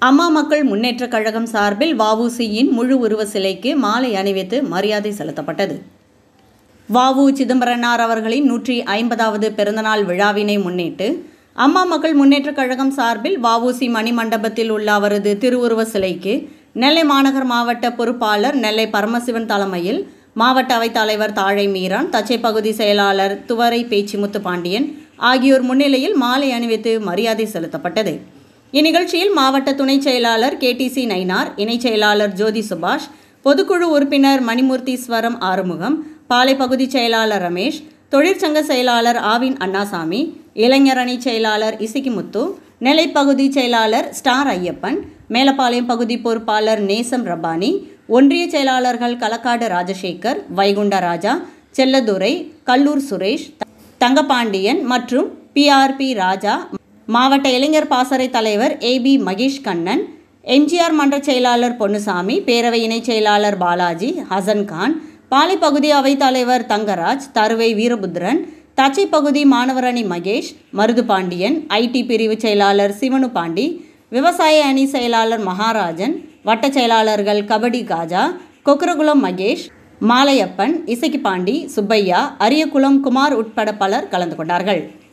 அம்மா மக்கள் முன்னேற்றக் கழகம் சார்பில் வஉசியின் முழு உருவ சிலைக்கு மாலை அணிவித்து மரியாதை செலுத்தப்பட்டது வஉ சிதம்பரனார் அவர்களின் நூற்றி ஐம்பதாவது பிறந்தநாள் விழாவினை முன்னிட்டு அம்மா மக்கள் முன்னேற்றக் கழகம் சார்பில் வஉசி மணிமண்டபத்தில் உள்ள அவரது திருவுருவ சிலைக்கு நெல்லை மாநகர் மாவட்ட பொறுப்பாளர் நெல்லை பரமசிவன் தலைமையில் மாவட்ட அவைத் தலைவர் தாழை மீரான் தச்சை பகுதி செயலாளர் துவரை பேச்சிமுத்து பாண்டியன் ஆகியோர் முன்னிலையில் மாலை அணிவித்து மரியாதை செலுத்தப்பட்டது இந்நிகழ்ச்சியில் மாவட்ட துணைச் செயலாளர் கேடிசி நயினார் இணைச் செயலாளர் ஜோதி சுபாஷ் பொதுக்குழு உறுப்பினர் மணிமூர்த்தீஸ்வரம் ஆறுமுகம் பாலை பகுதி செயலாளர் ரமேஷ் தொழிற்சங்க செயலாளர் ஆவின் அண்ணாசாமி இளைஞர் அணி செயலாளர் இசிக்கிமுத்து நெல்லை பகுதி செயலாளர் ஸ்டார் ஐயப்பன் மேலப்பாளையம் பகுதி பொறுப்பாளர் நேசம் ரப்பானி ஒன்றிய செயலாளர்கள் களக்காடு ராஜசேகர் வைகுண்ட ராஜா செல்லதுரை கல்லூர் சுரேஷ் தங்கபாண்டியன் மற்றும் பிஆர்பி ராஜா மாவட்ட இளைஞர் பாசறை தலைவர் ஏபி மகேஷ் கண்ணன் எம்ஜிஆர் மன்ற செயலாளர் பொன்னுசாமி பேரவை இணைச் செயலாளர் பாலாஜி ஹசன் கான் பாலை பகுதி அவைத் தலைவர் தங்கராஜ் தருவை வீரபுத்திரன் தச்சை பகுதி மாணவர் அணி மகேஷ் மருது பாண்டியன் ஐடி பிரிவு செயலாளர் சிவனு பாண்டி விவசாய அணி செயலாளர் மகாராஜன் வட்ட செயலாளர்கள் கபடி காஜா கொக்கரகுளம் மகேஷ் மாலையப்பன் இசக்கி பாண்டி சுப்பையா அரியகுளம் குமார் உட்பட பலர் கலந்து கொண்டார்கள்